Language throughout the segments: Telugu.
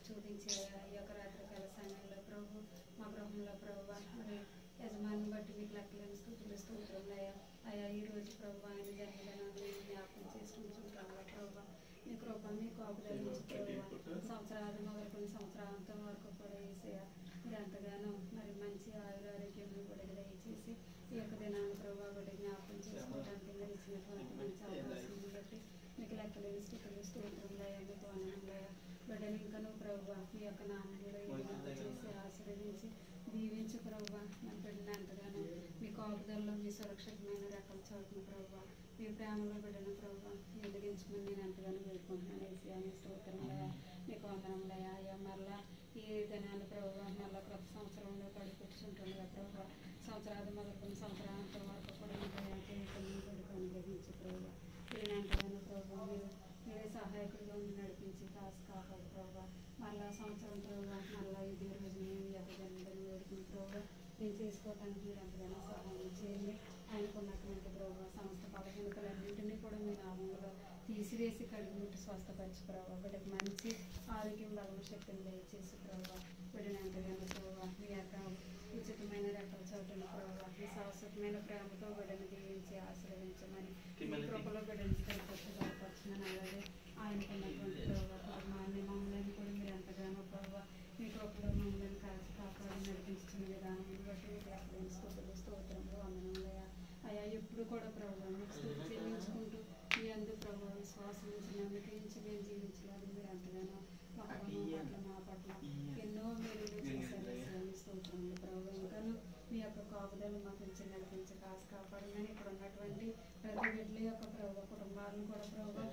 చూపించి ఈ యొక్క రాత్రికాల సమయంలో ప్రభు మా గృహంలో ప్రభు మరి యజమాని బట్టి మీకు లెక్కలేని స్థుతులు స్తోత్రములయ్యా అయ్యా ఈ రోజు ప్రభు ఆయన జన్మదినాన్ని జ్ఞాపకం చేసుకుంటుంటాము ప్రభు మీ కృప మీ కాపుదల నుంచి ప్రభు సంవత్సరాలు మొదలుకొని సంవత్సరాంతం వరకు కూడా వేసేయ మీరు ఎంతగానో మరి మంచి ఆయుర ఆరోగ్యం కూడా దయచేసి ఈ యొక్క దినాన్ని ప్రభు కూడా జ్ఞాపకం చేసుకోవడానికి మీరు ఇచ్చినటువంటి మంచి అవకాశం బట్టి మీకు లెక్కలేని స్థితులు స్తోత్రములయ్యా మీకు వందనములయ్యా బిడ్డలు ఇంకను ప్రభు మీ యొక్క నామంలో ఏదైనా చేసి ఆశీర్వదించి దీవించు ప్రభు మన బిడ్డను ఎంతగానో మీ కాపుదల్లో మీ సురక్షితమైన రెక్కల చోటును ప్రభు మీ ప్రేమలో బిడ్డను ప్రభు వెలిగించమని నేను ఎంతగానో వేడుకుంటున్నాను ఏసీ మీ స్తోత్రములయ్యా మీకు వందనములయ్యా అయ్యా మరలా ఈ దినాన్ని ప్రభు మరలా కొత్త సంవత్సరంలో కడుపుచ్చుంటుండగా ప్రభు సంవత్సరాలు మొదలుకొని సంవత్సరాంతం వరకు కూడా మీకు జీవితం కొడుకొని గ్రహించి ప్రభు ఈయనంతగానో ప్రభు మీరు మీరే సహాయకుడిగా ఉండి నడిపించి కాసు కాపాడు ప్రభు మరలా సంవత్సరం ప్రభు మరలా ఇదే రోజు మేము యొక్క జన్మదిన వేడుకుని ప్రభు నేను చేసుకోవటానికి మీరు ఎంతగానో సహాయం చేయండి ఆయనకున్నటువంటి ప్రభు సంస్థ పదహీనతలన్నింటినీ కూడా మీ నామంలో తీసివేసి కడిగి ముట్టి స్వస్థపరిచి ప్రభావ బిడ్డకు మంచి ఆరోగ్యం బలం శక్తిని దయచేసి ప్రభావ బిడ్డను ఎంతగానో ప్రభావ మీ యొక్క ఉచితమైన రెక్కల చోటును ప్రభావ మీ శాశ్వతమైన ప్రేమతో బిడ్డను దీవించి ఆశీర్వదించమని మీ కృపలో బిడ్డను స్థిరపరిచి బలపరచమని అలాగే ఆయనకున్నటువంటి ప్రభావ మాన్య మమ్మల్ని కూడా మీరు ఎంతగానో ప్రభావ మీ కృపలో మమ్మల్ని కాల్చి కాపాడి నడిపించిన విధానం బట్టి మీకు ఎక్కడైనా స్థుతులు స్తోత్రంలో వందనములయ్యా అయ్యా ఎప్పుడు కూడా ప్రభావ మీకు స్థుతి చెల్లించుకుంటూ మీ అందు ప్రభావ విశ్వాసం నుంచి నమ్మిక నుంచి మేము జీవించలేదు మీరు ఎంతగానో మా కుటుంబం పట్ల మా పట్ల ఎన్నో మీరు చేశారు స్వామి స్తోత్రములు ప్రభావ ఇంకాను మీ యొక్క కాపుదలు మాకు ఇచ్చి నడిపించి కాసు కాపాడమని ఇక్కడ ఉన్నటువంటి ప్రతి బిడ్డల యొక్క ప్రభావ కుటుంబాలను కూడా ప్రభావ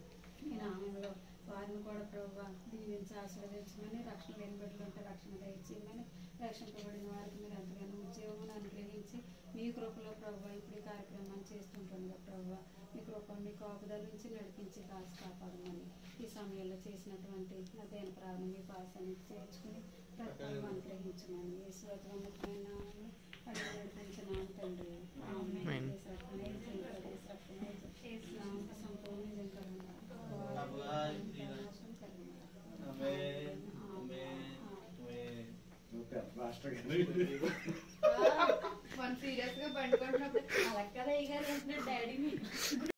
మీ నామంలో వారిని కూడా ప్రభావ దీవించి ఆశీర్వదించమని రక్షణ లేని బిడ్డలు ఉంటే రక్షణ దయచేయమని రక్షింపబడిన వారికి మీరు ఎంతగానో ఉద్యోగం అనుగ్రహించి మీ కృపలో ప్రభావ ఇప్పుడు ఈ కార్యక్రమాన్ని చేస్తుంటుండగా ప్రభావ మీ కృప మీ కాపుదల నుంచి నడిపించి కాసి కాపాడమని ఈ సమయంలో చేసినటువంటి నా దేని ప్రారంభం మీ పాసాన్ని చేర్చుకుని ప్రతిఫలం అనుగ్రహించమని ఈ స్వతంత్రమైన నామంలో అడిగి నడిపించిన తండ్రి ఆమేన్. యేసు రక్తమే జయం కలుగు, యేసు రక్తమే జయం. నామక సంపూర్ణ జయం కలుగు. కరుణాశం కలుగు. ఆమేన్. ఆమేన్. ఆమేన్. మాస్టర్ గారు మన సీరియస్ గా పండుకుంటున్నప్పుడు అలా కదా అయ్యారు డాడీని